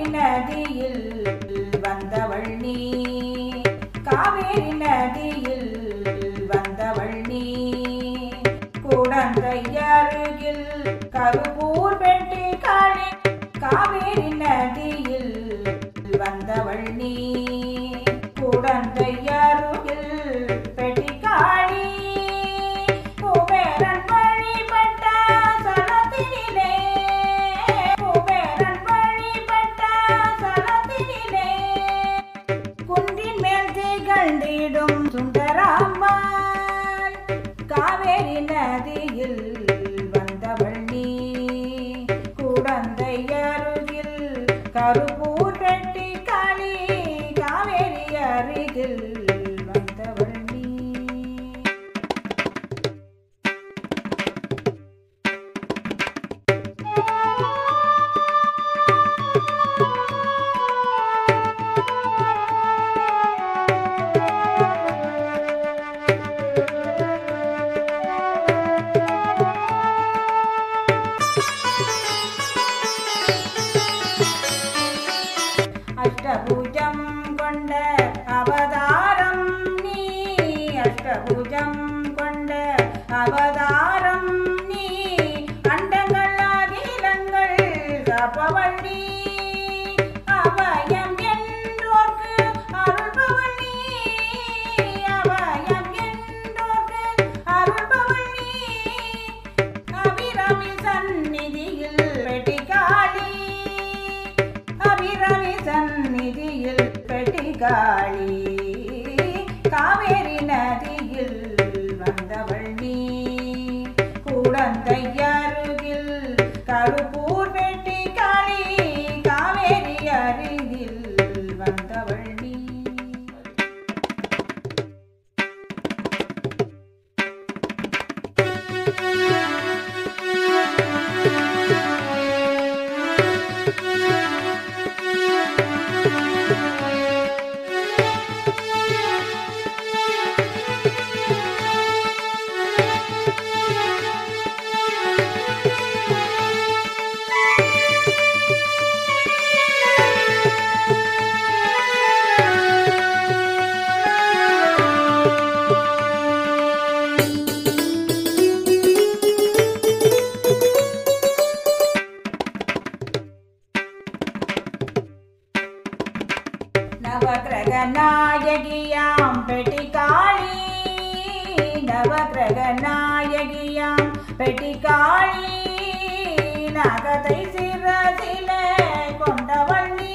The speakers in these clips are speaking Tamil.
நதியில் வந்தவள் நீ காவேரி நதியில் வந்தவள் நீ குடந்தை அருகில் கருப்பூர் பெட்டி காளி காவேரி நதியில் வந்தவள் நீ குடந்தை அருகில் பெட்டி காளி குபேரன் வழிபட்ட சலத்தினிலே குபேரன் வழிபட்ட சலத்தினிலே குன்றின் மேல் திகழ்ந்திடும் சுந்தராம்பாள் காவேரி நதியில் வந்தவள் நீ குடந்தை அருகில் கருப்பூர் பெட்டி காளி காவேரி அருகில் வந்தவள் நீ அஷ்டபூஜம் கொண்ட அவதாரம் நீ அஷ்டபூஜம் கொண்ட அவதாரம் நீ அண்டங்கள் அகிலங்கள் காப்பவள் நீ அபயம் என்றோர்க்கு அருள்பவள் நீ அபயம் என்றோர்க்கு அருள்பவள் நீ அபிராமி சந்நிதியில் பெட்டிகாளி அபிராமி சந்நிதியில் பெட்டிகாளி காவேரி நதியில் வந்தவள் நீ குடந்தை அருகில் கருப்பூர் பெட்டிகாளி காவேரி அருகில் வந்தவள் நீ நவகிரக நாயகியாம் பெட்டிகாளி நவகிரக நாயகியாம் பெட்டிகாளி நகதை சிறசில கொண்டவள் நீ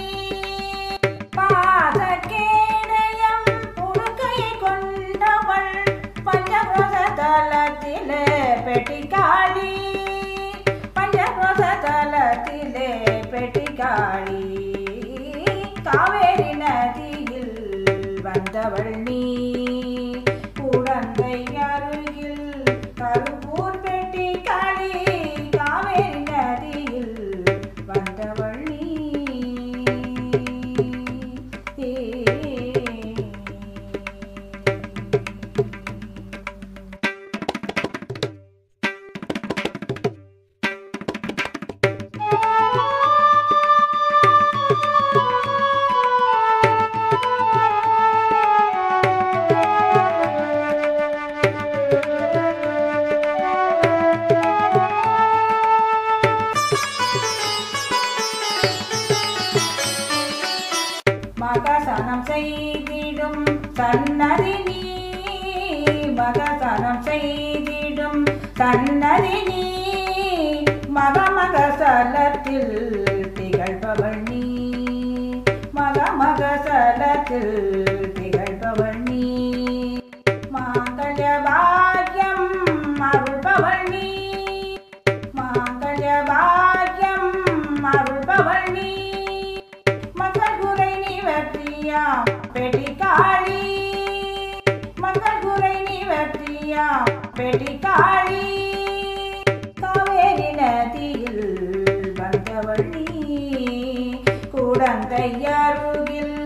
பாதகேடயம் உடுக்கையை கொண்டவள் பஞ்சகோச தலத்திலே பெட்டிகாளி பஞ்சகோச தலத்திலே பெட்டிகாளி காவேரி நதியில் வந்தவள் நீ குடந்தை அருகில் கருப்பூர் பெட்டி காளி காவேரி நதியில் வந்தவள் நீ மகசனம் செய்திடும் சன்னதி நீ மகசனம் செய்திடும் சன்னதி நீ மகமகசலத்தில் திகழ்பவள் நீ மகமகசலத்தில் திகழ்பவள் நீ மாங்கல்ய பாக்யம் அருள்பவள் நீ மாங்கல்ய பாக்யம் அருள்பவள் நீ மக்கள் குறை நிவர்த்தியா பெட்டிகாளி மக்கள் குறை நிவர்த்தியா பெட்டிகாளி காவேரி நதியில் வந்தவள் நீ குடந்தை அருகில்